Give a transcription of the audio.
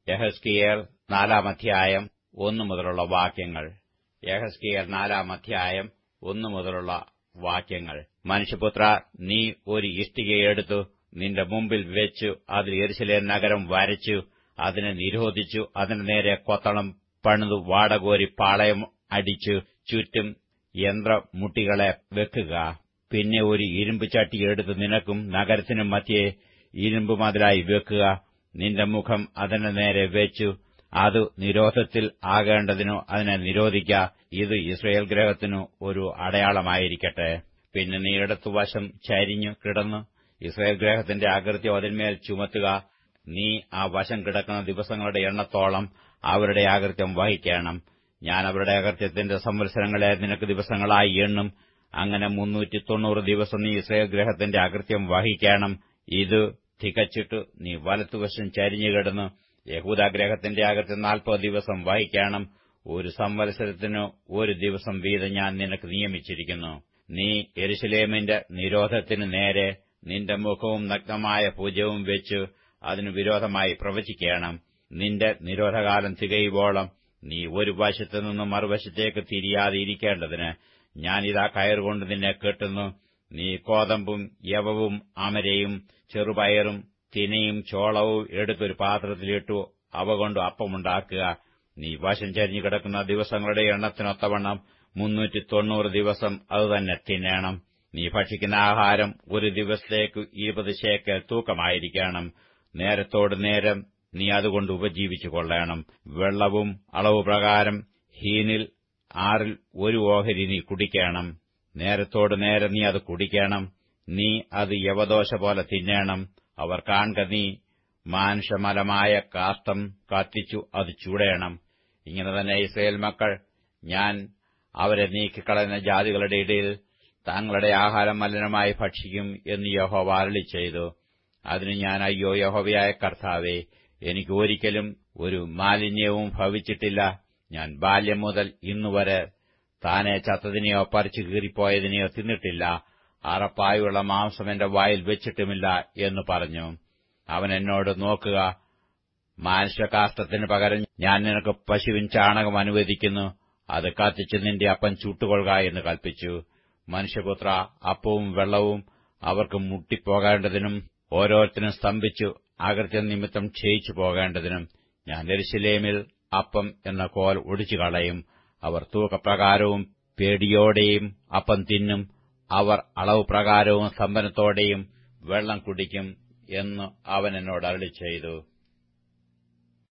യഹസ്കിയേൽ നാലാം അധ്യായം ഒന്നു മുതലുള്ള വാക്യങ്ങൾ യഹസ്കിയേൽ നാലാം അധ്യായം ഒന്നു മുതലുള്ള വാക്യങ്ങൾ മനുഷ്യപുത്ര നീ ഒരു ഇഷ്ടികയെടുത്തു നിന്റെ മുമ്പിൽ വെച്ചു അതിൽ എരിശിലേം നഗരം വരച്ചു അതിനെ നിരോധിച്ചു അതിന് നേരെ കൊത്തളം പണിതു വാടകോരി പാളയം അടിച്ചു ചുറ്റും യന്ത്രമുട്ടികളെ വെക്കുക പിന്നെ ഒരു ഇരുമ്പ് ചട്ടി എടുത്ത് നിനക്കും നഗരത്തിനും മധ്യേ ഇരുമ്പ് മതിലായി വെക്കുക നിന്റെ മുഖം അതിന്റെ നേരെ വെച്ചു അത് നിരോധത്തിൽ ആകേണ്ടതിനു അതിനെ നിരോധിക്ക ഇത് ഇസ്രയേൽ ഗ്രഹത്തിനു ഒരു അടയാളമായിരിക്കട്ടെ പിന്നെ നീ ഇടത്തുവശം ചരിഞ്ഞു കിടന്നു ഇസ്രയേൽ ഗ്രഹത്തിന്റെ അകൃത്യം അതിന്മേൽ ചുമത്തുക നീ ആ വശം കിടക്കുന്ന ദിവസങ്ങളുടെ എണ്ണത്തോളം അവരുടെ അകൃത്യം വഹിക്കണം ഞാൻ അവരുടെ അകൃത്യത്തിന്റെ സംവത്സരങ്ങളെ നിനക്ക് ദിവസങ്ങളായി എണ്ണും അങ്ങനെ മുന്നൂറ്റി തൊണ്ണൂറ് ദിവസം നീ ഇസ്രയേൽ ഗ്രഹത്തിന്റെ അകൃത്യം വഹിക്കണം ഇത് തികച്ചിട്ടു നീ വലത്തുവശം ചരിഞ്ഞു കിടന്നു യഹൂദാഗ്രഹത്തിന്റെ അകൃത്യം നാൽപ്പത് ദിവസം വഹിക്കണം ഒരു സംവത്സരത്തിനു ഒരു ദിവസം വീതം ഞാൻ നിനക്ക് നിയമിച്ചിരിക്കുന്നു നീ എരുശലേമിന്റെ നിരോധത്തിനു നേരെ നിന്റെ മുഖവും നഗ്നമായ ഭുജവും വെച്ച് അതിനു വിരോധമായി പ്രവചിക്കണം നിന്റെ നിരോധകാലം തികയുവോളം നീ ഒരു വശത്തു നിന്നും മറുവശത്തേക്ക് തിരിയാതെ ഇരിക്കേണ്ടതിന് ഞാനിതാ കയറുകൊണ്ട് നിന്നെ കെട്ടുന്നു നീ കോതമ്പും യവവും അമരയും ചെറുപയറും തിനയും ചോളവും എടുത്തൊരു പാത്രത്തിലിട്ടു അവ കൊണ്ട് അപ്പമുണ്ടാക്കുക നീ വശം ചരിഞ്ഞു കിടക്കുന്ന ദിവസങ്ങളുടെ എണ്ണത്തിനൊത്തവണ്ണം മുന്നൂറ്റി തൊണ്ണൂറ് ദിവസം അതുതന്നെ തിന്നണം നീ ഭക്ഷിക്കുന്ന ആഹാരം ഒരു ദിവസത്തേക്ക് ഇരുപത് ശേക്കൽ തൂക്കമായിരിക്കണം നേരത്തോട് നേരം നീ അതുകൊണ്ട് ഉപജീവിച്ചു കൊള്ളണം വെള്ളവും അളവ് പ്രകാരം ഹീനിൽ ആറിൽ ഒരു ഓഹരി നീ കുടിക്കണം നേരത്തോട് നേരം നീ അത് കുടിക്കണം നീ അത് യവദോശ പോലെ തിന്നേണം അവർ കാൺക നീ മാനുഷമലമായ കാഷ്ടം കത്തിച്ചു അത് ചൂടേണം ഇങ്ങനെ തന്നെ ഇസ്രയേൽ മക്കൾ ഞാൻ അവരെ നീക്കിക്കളയുന്ന ജാതികളുടെ ഇടയിൽ തങ്ങളുടെ ആഹാരം മലിനമായി ഭക്ഷിക്കും എന്ന് യഹോവ അരളി ചെയ്തു അതിന് ഞാൻ അയ്യോ യഹോവയായ കർത്താവേ എനിക്ക് ഒരിക്കലും ഒരു മാലിന്യവും ഭവിച്ചിട്ടില്ല ഞാൻ ബാല്യം മുതൽ ഇന്നുവരെ താനെ ചത്തതിനെയോ പറിച്ചു കീറിപ്പോയതിനെയോ തിന്നിട്ടില്ല അറപ്പായുള്ള മാംസം എന്റെ വായിൽ വെച്ചിട്ടുമില്ല എന്ന് പറഞ്ഞു അവൻ എന്നോട് നോക്കുക മാനുഷ്യകാഷ്ടത്തിന് പകരം ഞാൻ നിനക്ക് പശുവിൻ ചാണകം അനുവദിക്കുന്നു അത് കത്തിച്ച് നിന്റെ അപ്പം ചുട്ടുകൊള്ളുക എന്ന് കൽപ്പിച്ചു മനുഷ്യപുത്ര അപ്പവും വെള്ളവും അവർക്ക് മുട്ടിപ്പോകേണ്ടതിനും ഓരോരുത്തരും സ്തംഭിച്ചു അകൃത്യം നിമിത്തം ക്ഷയിച്ചു പോകേണ്ടതിനും ഞാൻ എരിശിലേമിൽ അപ്പം എന്ന കോൽ ഒടിച്ചു കളയും അവർ തൂക്കപ്രകാരവും പേടിയോടെയും അപ്പം തിന്നും അവർ അളവ് പ്രകാരവും സ്തംഭനത്തോടെയും വെള്ളം കുടിക്കും എന്ന് അവൻ എന്നോട് അരളി ചെയ്തു